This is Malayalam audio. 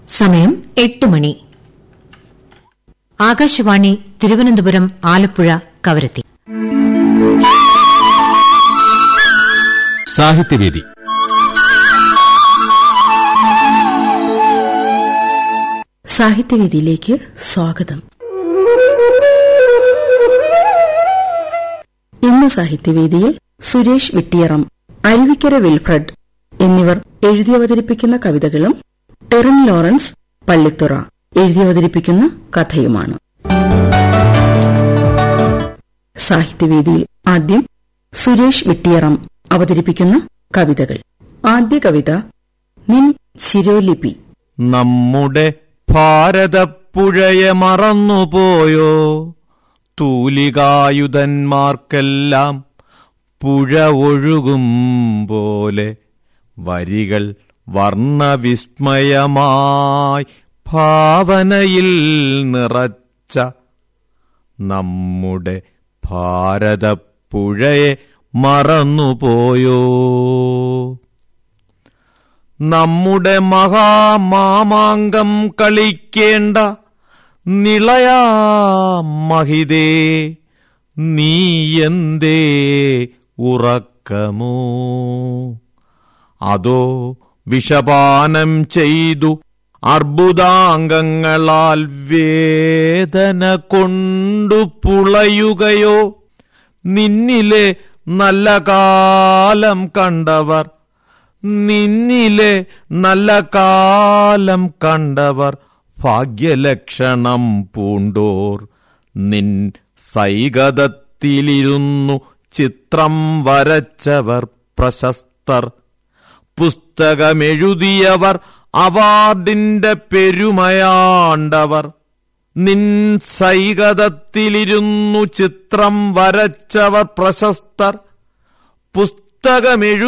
സമയം എട്ട് മണി ആകാശവാണി തിരുവനന്തപുരം ആലപ്പുഴ കവരത്തി സാഹിത്യവേദി സാഹിത്യവേദിയിലേക്ക് സ്വാഗതം ഇന്ന് സാഹിത്യവേദിയിൽ സുരേഷ് വിട്ടിയറം അരുവിക്കര വിൽഫ്രഡ് എന്നിവർ എഴുതിയവതരിപ്പിക്കുന്ന കവിതകളും ടെറിൻ ലോറൻസ് പള്ളിത്തുറ എഴുതിയവതരിപ്പിക്കുന്ന കഥയുമാണ് സാഹിത്യവേദിയിൽ ആദ്യം സുരേഷ് വിട്ടിയറം അവതരിപ്പിക്കുന്ന കവിതകൾ ആദ്യ കവിത നിൻ ശിരോലിപി നമ്മുടെ ഭാരതപ്പുഴയെ മറന്നുപോയോ തൂലികായുധന്മാർക്കെല്ലാം പുഴ ഒഴുകും പോലെ വരികൾ വർണ്ണവിസ്മയമായി ഭാവനയിൽ നിറച്ച നമ്മുടെ ഭാരതപ്പുഴയെ മറന്നുപോയോ നമ്മുടെ മഹാമാമാങ്കം കളിക്കേണ്ട നിളയാ മഹിതേ നീ എന്തേ ഉറക്കമോ അതോ വിഷപാനം ചെയ്തു അർബുദാംഗങ്ങളാൽ വേദന കൊണ്ടു പുളയുകയോ നിന്നിലെ നല്ല കാലം കണ്ടവർ നിന്നിലെ നല്ല കാലം കണ്ടവർ ഭാഗ്യലക്ഷണം പൂണ്ടോർ നിൻ സൈകതത്തിലിരുന്നു ചിത്രം വരച്ചവർ പ്രശസ്തർ പുസ്തകമെഴുതിയവർ അവാർഡിന്റെ പെരുമയാണ്ടവർ നിൻ സൈകതത്തിലിരുന്നു ചിത്രം വരച്ചവർ പ്രശസ്തർ പുസ്തകമെഴു